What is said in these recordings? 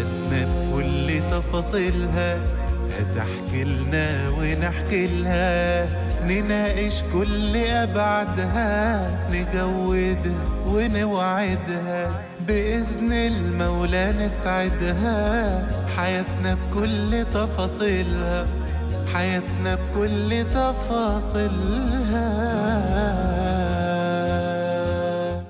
حياتنا بكل تفاصيلها هتحكي لنا ونحكي لها نناقش كل أبعادها نجودها ونوعدها بإذن المولى نسعدها حياتنا بكل تفاصيلها حياتنا بكل تفاصيلها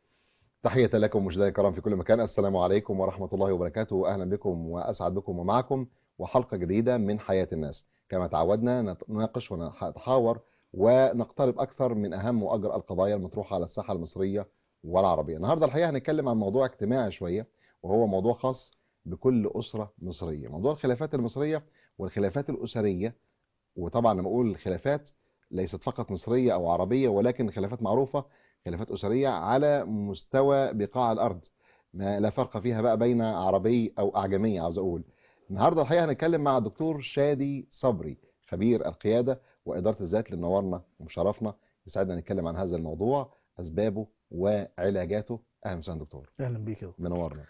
تحية لكم مشاهدينا الكرام في كل مكان السلام عليكم ورحمة الله وبركاته أهلا بكم وأسعد بكم ومعكم وحلقة جديدة من حياة الناس كما تعودنا نناقش ونتحاور ونقترب أكثر من أهم وأجرى القضايا المطروحة على الساحة المصرية والعربية النهاردة الحقيقة هنتكلم عن موضوع اجتماعي شوية وهو موضوع خاص بكل أسرة مصرية موضوع الخلافات المصرية والخلافات الأسرية وطبعا لما أقول الخلافات ليست فقط مصرية أو عربية ولكن خلافات معروفة خلافات أسرية على مستوى بقاع الأرض ما لا فرق فيها بقى بين عربي أو أعجمي عاوز أقول النهاردة الحقيقة هنتكلم مع الدكتور شادي صبري خبير القيادة وإدارة الذات اللي منورنا ومشرفنا يسعدنا نتكلم عن هذا الموضوع أسبابه وعلاجاته أهلا وسهلا دكتور اهلا بيك يا دكتور. منورنا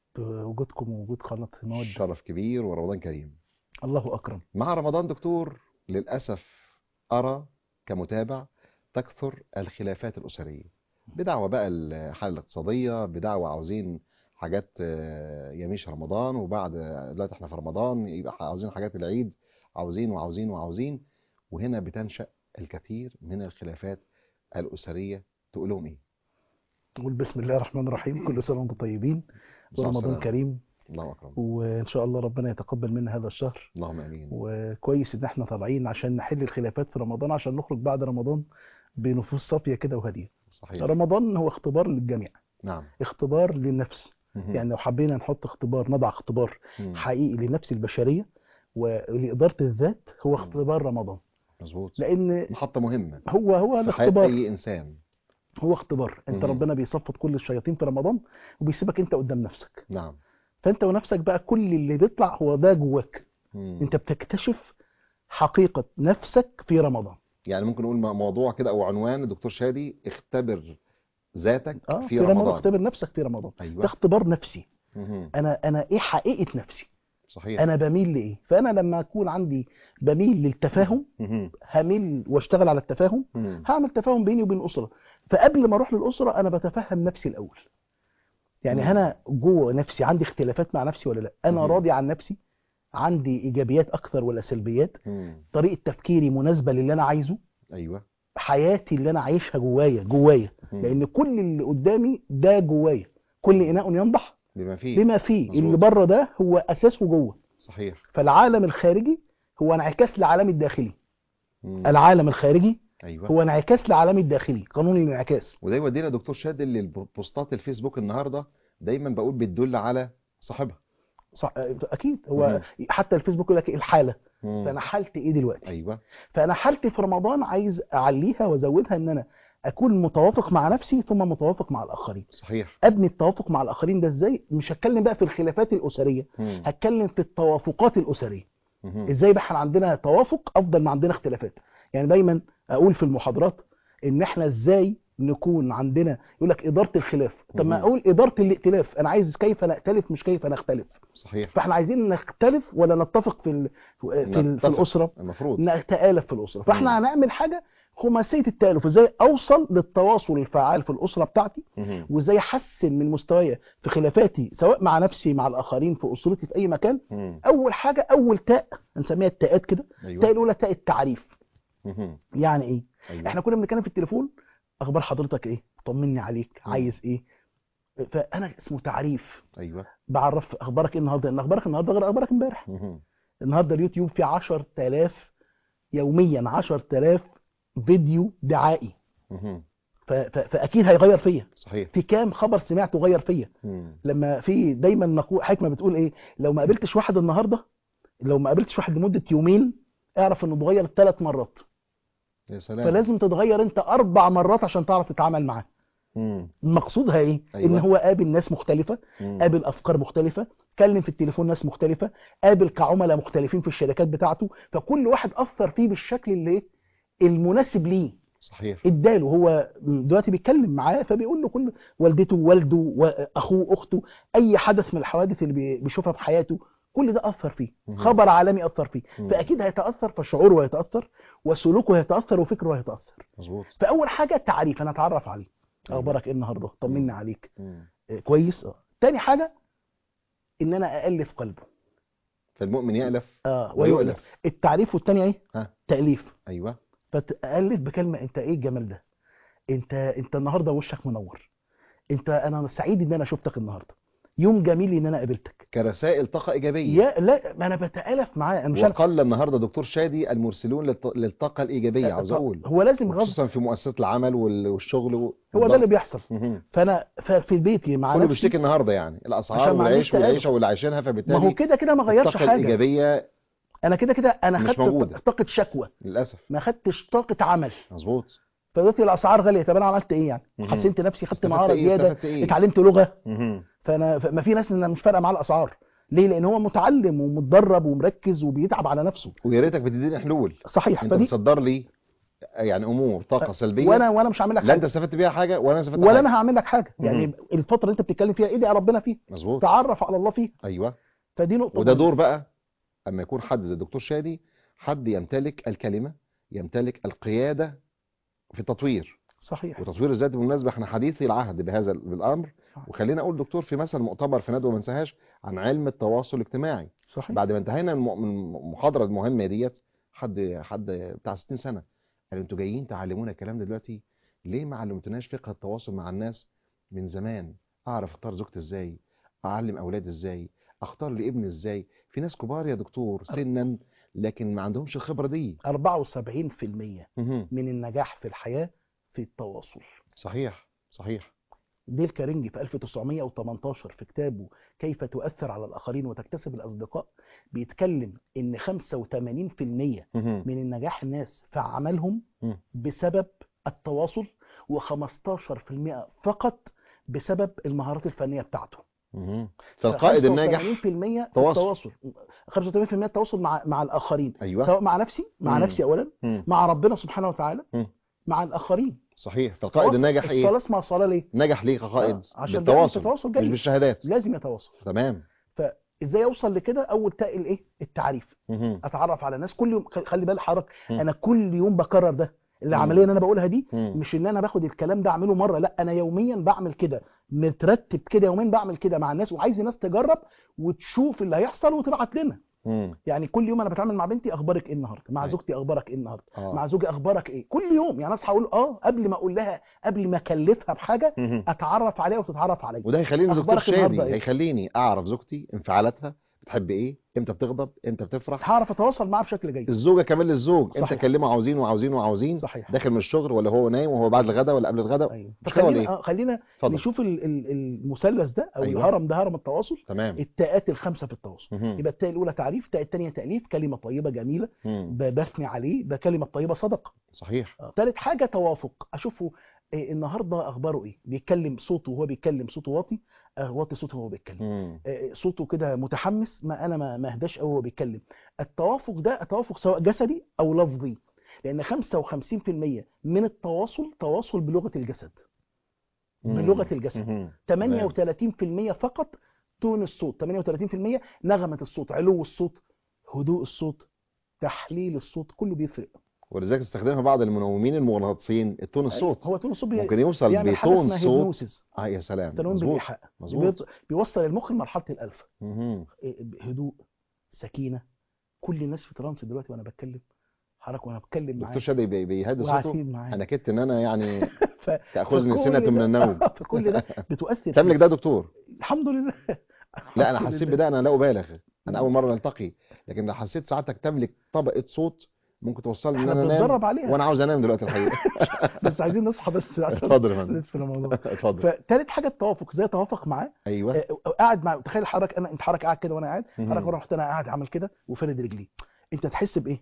وجودكم ووجود قناه مواد شرف كبير ورمضان كريم الله اكرم مع رمضان دكتور للأسف أرى كمتابع تكثر الخلافات الأسرية بدعوة بقى الحالة الاقتصادية بدعوة عاوزين حاجات آه، يميش رمضان وبعد دلوقتي احنا في رمضان يبقى عاوزين حاجات العيد عاوزين وعاوزين وعاوزين وهنا بتنشأ الكثير من الخلافات الأسرية تقول لهم ايه؟ نقول بسم الله الرحمن الرحيم كل سنه وانتم طيبين بالصلاة ورمضان والسلام. كريم الله أكرم وان شاء الله ربنا يتقبل منا هذا الشهر اللهم امين وكويس ان احنا طالعين عشان نحل الخلافات في رمضان عشان نخرج بعد رمضان بنفوس صافيه كده وهاديه صحيح رمضان هو اختبار للجميع نعم اختبار للنفس مهم. يعني لو حبينا نحط اختبار نضع اختبار مم. حقيقي لنفس البشريه ولاداره الذات هو اختبار رمضان مظبوط لان محطة مهمة هو هو في حياة الاختبار أي إنسان هو اختبار انت مهم. ربنا بيصفد كل الشياطين في رمضان وبيسيبك انت قدام نفسك نعم فانت ونفسك بقى كل اللي بيطلع هو ده جواك مم. انت بتكتشف حقيقة نفسك في رمضان يعني ممكن نقول م- موضوع كده او عنوان الدكتور شادي اختبر ذاتك اه في, في رمضان رمضان اختبر نفسك في رمضان ده ايوه اختبار نفسي مهم. انا انا ايه حقيقة نفسي صحيح انا بميل لايه فانا لما اكون عندي بميل للتفاهم مهم. هميل واشتغل على التفاهم مهم. هعمل تفاهم بيني وبين الاسره فقبل ما اروح للاسره انا بتفهم نفسي الاول يعني مم. انا جوه نفسي عندي اختلافات مع نفسي ولا لا انا مم. راضي عن نفسي عندي ايجابيات اكثر ولا سلبيات مم. طريقه تفكيري مناسبه للي انا عايزه ايوه حياتي اللي انا عايشها جوايا جوايا مم. لان كل اللي قدامي ده جوايا كل اناء ينضح بما فيه بما فيه مظبوط. اللي بره ده هو اساسه جوه صحيح فالعالم الخارجي هو انعكاس لعالمي الداخلي مم. العالم الخارجي ايوه هو انعكاس لعالمي الداخلي قانون الانعكاس وده يودينا دكتور شادي اللي البوستات الفيسبوك النهارده دايما بقول بتدل على صاحبها صح اكيد هو حتى الفيسبوك يقول لك إيه الحاله مم. فانا حالتي ايه دلوقتي ايوه فانا حالتي في رمضان عايز اعليها وازودها ان انا اكون متوافق مع نفسي ثم متوافق مع الاخرين صحيح ابني التوافق مع الاخرين ده ازاي مش هتكلم بقى في الخلافات الاسريه مم. هتكلم في التوافقات الاسريه مهم. ازاي بقى احنا عندنا توافق افضل ما عندنا اختلافات يعني دايما اقول في المحاضرات ان احنا ازاي نكون عندنا يقول لك اداره الخلاف طب ما مهم. اقول اداره الائتلاف انا عايز كيف نختلف مش كيف نختلف صحيح فاحنا عايزين نختلف ولا نتفق في ال... في, ال... في نتفق. الاسره المفروض نتآلف في الاسره فاحنا مم. هنعمل حاجه خماسيه التآلف ازاي اوصل للتواصل الفعال في الاسره بتاعتي مهم. وازاي احسن من مستوايا في خلافاتي سواء مع نفسي مع الاخرين في اسرتي في اي مكان مم. اول حاجه اول تاء هنسميها التاءات كده التاء ايوه الاولى تاء التعريف مهم. يعني ايه ايوه احنا كنا بنتكلم في التليفون اخبار حضرتك ايه طمني عليك مم. عايز ايه فانا اسمه تعريف ايوه بعرف اخبارك ايه النهارده لان اخبارك النهارده غير اخبارك امبارح مهم. النهارده اليوتيوب فيه 10000 يوميا 10000 فيديو دعائي مهم. ف... ف... فاكيد هيغير فيا صحيح في كام خبر سمعته غير فيا مم. لما في دايما نقول حكمه بتقول ايه لو ما قابلتش واحد النهارده لو ما قابلتش واحد لمده يومين اعرف انه اتغير ثلاث مرات يا سلام فلازم تتغير انت اربع مرات عشان تعرف تتعامل معاه مم. مقصودها ايه أيوة. ان هو قابل ناس مختلفه مم. قابل افكار مختلفه كلم في التليفون ناس مختلفه قابل كعملاء مختلفين في الشركات بتاعته فكل واحد اثر فيه بالشكل اللي ايه المناسب ليه صحيح اداله هو دلوقتي بيتكلم معاه فبيقول له كل والدته والده واخوه اخته اي حدث من الحوادث اللي بي- بيشوفها في حياته كل ده اثر فيه مهم. خبر عالمي اثر فيه مم. فاكيد هيتاثر فشعوره هيتاثر وسلوكه هيتاثر وفكره هيتاثر مظبوط فاول حاجه التعريف انا اتعرف عليه أيوة. اخبارك ايه النهارده طمني مم. عليك مم. إيه، كويس اه تاني حاجه ان انا الف قلبه فالمؤمن يألف اه ويؤلف. ويؤلف التعريف والتاني ايه ها. تاليف ايوه فتالف بكلمه انت ايه الجمال ده انت انت النهارده وشك منور انت انا سعيد ان انا شفتك النهارده يوم جميل ان انا قابلتك كرسائل طاقه ايجابيه يا لا ما انا بتالف معاه انا مش أنا- وقال النهارده دكتور شادي المرسلون للط- للطاقه الايجابيه عاوز طب اقول هو لازم غصب خصوصا في مؤسسات العمل وال- والشغل و- هو ده والضغط. اللي بيحصل مهم. فانا ففي بيتي مع كله نفسي بيشتكي النهارده يعني الاسعار عشان ما والعيش عنديش تآلف. والعيشه واللي عايشينها ما هو فبالتالي كده كده ما غيرش الطاقه حاجه الايجابيه انا كده كده انا مش خدت موجودة. طاقه شكوى للاسف ما خدتش طاقه عمل مظبوط فدلوقتي الاسعار غاليه طب انا عملت ايه يعني مهم. حسنت نفسي خدت استفدت مهاره ايه زياده استفدت ايه اتعلمت لغه مهم. فانا ما في ناس إن مش فارقه معاه الاسعار ليه لان هو متعلم ومتدرب ومركز وبيتعب على نفسه ويا ريتك بتديني حلول صحيح انت فدي بتصدر لي يعني امور طاقه سلبيه وانا وانا مش هعمل لك لا انت حاجه استفدت بيها حاجه ولا انا استفدت ولا حاجه انا هعمل لك حاجه يعني مهم. الفتره اللي انت بتتكلم فيها ايدي على ربنا فيها مظبوط تعرف على الله فيها ايوه فدي نقطه وده مهمة. دور بقى اما يكون حد زي الدكتور شادي حد يمتلك الكلمه يمتلك القياده في التطوير صحيح وتطوير الذات بالمناسبه احنا حديثي العهد بهذا بالامر صح. وخلينا اقول دكتور في مثل مؤتمر في ندوه ما انساهاش عن علم التواصل الاجتماعي صحيح بعد ما انتهينا الم- من المحاضره المهمه ديت حد حد بتاع 60 سنه قال انتوا جايين تعلمونا الكلام ده دلوقتي ليه ما علمتوناش فقه التواصل مع الناس من زمان اعرف اختار زوجتي ازاي اعلم اولادي ازاي اختار لابني ازاي في ناس كبار يا دكتور سنا لكن ما عندهمش الخبره دي 74% مهم. من النجاح في الحياه في التواصل صحيح صحيح ديل كارينجي في 1918 في كتابه كيف تؤثر على الآخرين وتكتسب الأصدقاء بيتكلم إن 85% مهم. من النجاح الناس في عملهم مم. بسبب التواصل و15% فقط بسبب المهارات الفنية بتاعته مهم. فالقائد الناجح 85% تواصل. التواصل 85% التواصل مع مع الآخرين ايوه سواء مع نفسي مع مم. نفسي أولا مم. مع ربنا سبحانه وتعالى مم. مع الآخرين صحيح فالقائد تواصل. الناجح ايه الصلاة اسمها صلاة ليه؟ نجح ليه كقائد آه، عشان بيعمل بالتواصل تواصل مش جيد. بالشهادات لازم يتواصل تمام ازاي اوصل لكده اول تاء الايه التعريف مهم. اتعرف على ناس كل يوم خ- خلي بالك حضرتك مم. انا كل يوم بكرر ده مم. العمليه اللي انا بقولها دي مم. مش ان انا باخد الكلام ده اعمله مره لا انا يوميا بعمل كده مترتب كده يومين بعمل كده مع الناس وعايز الناس تجرب وتشوف اللي هيحصل وتبعت لنا مم. يعني كل يوم انا بتعامل مع بنتي اخبارك ايه النهارده مع أيوة. زوجتي اخبارك ايه النهارده آه. مع زوجي اخبارك ايه كل يوم يعني اصحى اقول اه قبل ما اقول لها قبل ما اكلفها بحاجه مهم. اتعرف عليها وتتعرف عليا وده هيخليني دكتور أخبارك شادي النهاردة إيه؟ هيخليني اعرف زوجتي انفعالاتها بتحب ايه امتى بتغضب امتى بتفرح هعرف اتواصل معاها بشكل جيد الزوجه كمان للزوج امتى صحيح. اكلمه عاوزين وعاوزين وعاوزين صحيح داخل من الشغل ولا هو نايم وهو بعد الغداء ولا قبل الغداء ايوه مش كده ولا فخلينا ايه آه، خلينا اتفضل نشوف ال- ال- المثلث ده او أيوة. الهرم ده هرم التواصل تمام التاءات الخمسه في التواصل مهم. يبقى التاء الاولى تعريف التاء الثانيه تاليف كلمه طيبه جميله مم. ب- بثني عليه ده كلمه طيبه صدقه صحيح آه، ثالث حاجه توافق اشوفه إيه النهارده اخباره ايه بيتكلم صوته وهو بيتكلم صوته واطي آه، واطي صوته وهو بيتكلم مم. آه، صوته كده متحمس ما انا ما ما اهداش قوي وهو بيتكلم التوافق ده توافق سواء جسدي او لفظي لان 55% من التواصل تواصل بلغه الجسد مم. بلغه الجسد مهم. 38% فقط تون الصوت 38% نغمة الصوت علو الصوت هدوء الصوت تحليل الصوت كله بيفرق ولذلك استخدمها بعض المنومين المغناطيسيين التون الصوت هو تون الصوت بي- ممكن يوصل بيعمل حاجة بتون اسمها صوت هيبنوسيس اه يا سلام تنويم مظبوط بالإيحاء مظبوط بيط- بيوصل المخ لمرحلة الألفا مهم. إيه، هدوء سكينة كل الناس في ترانس دلوقتي وأنا بتكلم حضرتك وأنا بتكلم دكتور معاك شادي بي- بيهدي صوته وعارفين معاك انا كدت ان انا يعني ف- تاخذني فكل سنه ده- من النوم فكل ده بتؤثر تملك فيه. ده يا دكتور الحمد لله لا انا الحمد حسيت لله. بده انا لا ابالغ انا اول مره نلتقي لكن لو حسيت ساعتك تملك طبقه صوت ممكن توصلني ان احنا انا انام بنتدرب عليها وانا عاوز انام دلوقتي الحقيقه بس عايزين نصحى بس اتفضل يا فندم لسه في الموضوع اتفضل فتالت حاجه التوافق ازاي اتوافق معاه ايوه آه، قاعد مع تخيل حضرتك انا انت حضرتك قاعد كده وانا قاعد مهم. حضرتك مره رحت انا قاعد عامل كده وفرد رجلي انت تحس بايه؟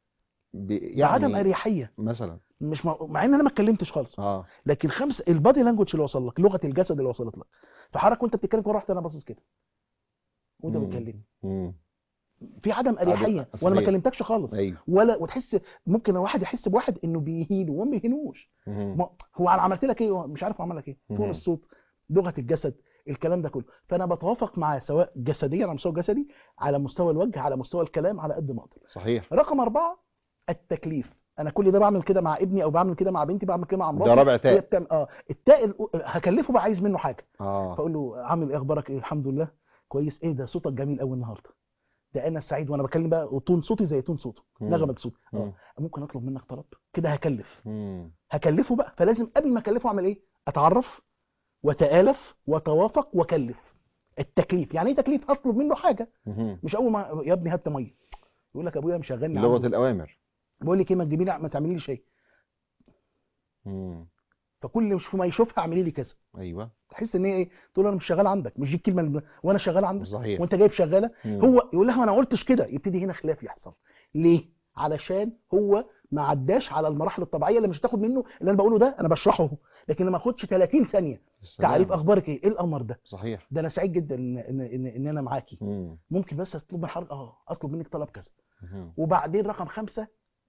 ب- بعدم يعني اريحيه مثلا مش مع, مع ان انا ما اتكلمتش خالص اه لكن خمس البادي لانجوج اللي وصل لك لغه الجسد اللي وصلت لك فحضرتك وانت بتتكلم مره رحت انا باصص كده وانت مم. بتكلمني مم. في عدم اريحيه صحيح. وانا ما كلمتكش خالص ايوه ولا وتحس ممكن واحد يحس بواحد انه بيهينه وما بيهينوش مهم. ما- هو انا عملت لك ايه هو مش عارف عمل لك ايه مهم. طول الصوت لغه الجسد الكلام ده كله فانا بتوافق معاه سواء جسديا على مستوى جسدي على مستوى الوجه على مستوى الكلام على قد ما اقدر صحيح رقم أربعة التكليف أنا كل ده بعمل كده مع ابني أو بعمل كده مع بنتي بعمل كده مع مراتي ده رابع هي تاء بتعمل اه التاء ال- هكلفه بقى عايز منه حاجة اه فأقول له عامل إيه أخبارك إيه الحمد لله كويس إيه ده صوتك جميل قوي النهاردة ده أنا سعيد وأنا بكلم بقى وتون صوتي زي تون صوته مم. نغمة صوتي مم. اه ممكن أطلب منك طلب كده هكلف مم. هكلفه بقى فلازم قبل ما أكلفه أعمل إيه أتعرف وتآلف وتوافق وكلف التكليف يعني ايه تكليف اطلب منه حاجه مهم. مش اول ما يا ابني هات ميه يقول لك ابويا مشغلني لغه عنده. الاوامر بقول لك ايه ما تجيبي لي ما تعملي لي شاي مم. فكل مش ما يشوفها اعملي لي كذا ايوه تحس ان هي ايه تقول انا مش شغال عندك مش دي الكلمه اللي وانا شغال عندك صحيح وانت جايب شغاله مم. هو يقول لها انا ما قلتش كده يبتدي هنا خلاف يحصل ليه علشان هو ما عداش على المراحل الطبيعيه اللي مش هتاخد منه اللي انا بقوله ده انا بشرحه لكن ما اخدش 30 ثانيه السلام. تعريف اخبارك ايه ايه الامر ده صحيح ده انا سعيد جدا ان ان ان, إن انا معاكي مم. ممكن بس اطلب من حضرتك اه اطلب منك طلب كذا مهم. وبعدين رقم خمسة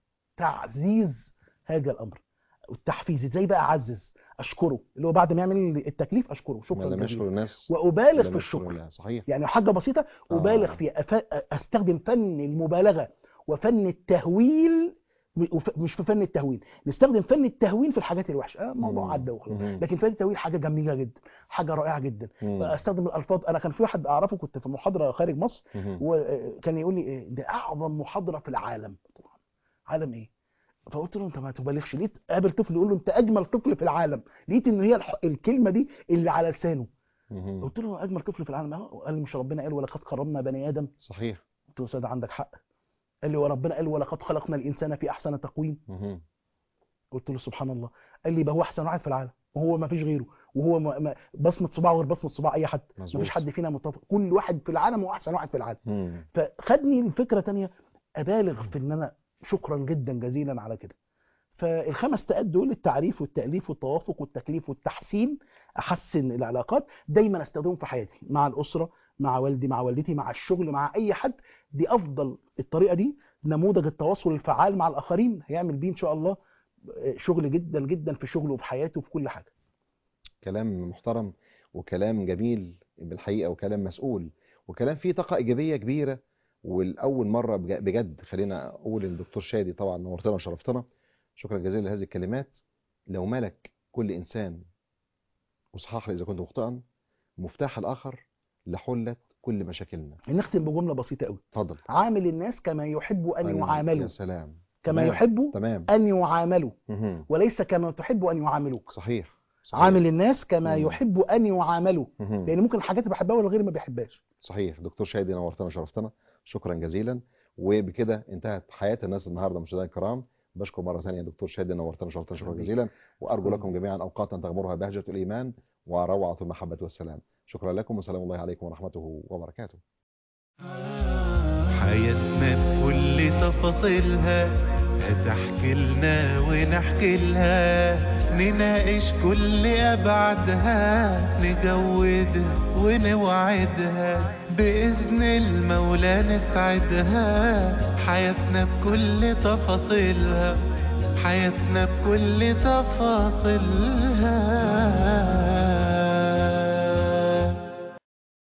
تعزيز هذا الامر والتحفيز ازاي بقى اعزز اشكره اللي هو بعد ما يعمل التكليف اشكره ما شكرا لم يشكر جزيلا الناس وابالغ لم في يشكر الشكر الله. صحيح يعني حاجه بسيطه ابالغ آه. في أف... استخدم فن المبالغه وفن التهويل وف- مش في فن التهويل نستخدم فن التهويل في الحاجات الوحشه آه موضوع مم. عدى وخلاص مهم. لكن فن التهويل حاجه جميله جدا حاجه رائعه جدا مم. استخدم الالفاظ انا كان في واحد اعرفه كنت في محاضره خارج مصر مهم. وكان يقول لي إيه ده اعظم محاضره في العالم طبعا عالم ايه فقلت له انت ما تبالغش لقيت قابل طفل يقول له انت اجمل طفل في العالم لقيت ان هي الح- الكلمه دي اللي على لسانه مهم. قلت له اجمل طفل في العالم أهو. قال لي مش ربنا قال ولقد كرمنا بني ادم صحيح قلت له سيدي عندك حق قال لي وربنا قال ولقد خلقنا الانسان في احسن تقويم مهم. قلت له سبحان الله قال لي يبقى هو احسن واحد في العالم وهو ما فيش غيره وهو ما ما بصمه صباعه غير بصمه صباع اي حد ما مظبوط فيش حد فينا متفق كل واحد في العالم هو احسن واحد في العالم مم. فخدني الفكره تانية ابالغ في ان انا شكرا جدا جزيلا على كده فالخمس تاءات دول التعريف والتاليف والتوافق والتكليف والتحسين احسن العلاقات دايما استخدمهم في حياتي مع الاسره مع والدي مع والدتي مع الشغل مع اي حد دي افضل الطريقه دي نموذج التواصل الفعال مع الاخرين هيعمل بيه ان شاء الله شغل جدا جدا في شغله وفي حياته وفي كل حاجه كلام محترم وكلام جميل بالحقيقة وكلام مسؤول وكلام فيه طاقة إيجابية كبيرة والأول مرة بج- بجد خلينا أقول إن الدكتور شادي طبعا نورتنا وشرفتنا شكرا جزيلا لهذه الكلمات لو ملك كل إنسان وصحح لي إذا كنت مخطئا مفتاح الآخر لحلت كل مشاكلنا نختم بجمله بسيطه قوي اتفضل عامل الناس كما يحب ان أيوة، يعاملوا يا سلام كما تمام، يحب تمام ان يعاملوا مهم. وليس كما تحب ان يعاملوك صحيح صحيح. عامل الناس كما مم. يحب ان يعاملوا مهم. لان ممكن الحاجات اللي بحبها والغير ما بيحبهاش صحيح دكتور شادي نورتنا وشرفتنا شكرا جزيلا وبكده انتهت حياة الناس النهارده مشاهدينا الكرام بشكر مرة ثانية دكتور شادي نورتنا وشرفتنا شكرا حبيبي. جزيلا وأرجو لكم جميعا أوقاتا تغمرها بهجة الإيمان وروعة المحبة والسلام شكرا لكم وسلام الله عليكم ورحمته وبركاته حياتنا بكل تفاصيلها هتحكي لنا ونحكي لها نناقش كل أبعادها نجودها ونوعدها بإذن المولى نسعدها حياتنا بكل تفاصيلها حياتنا بكل تفاصيلها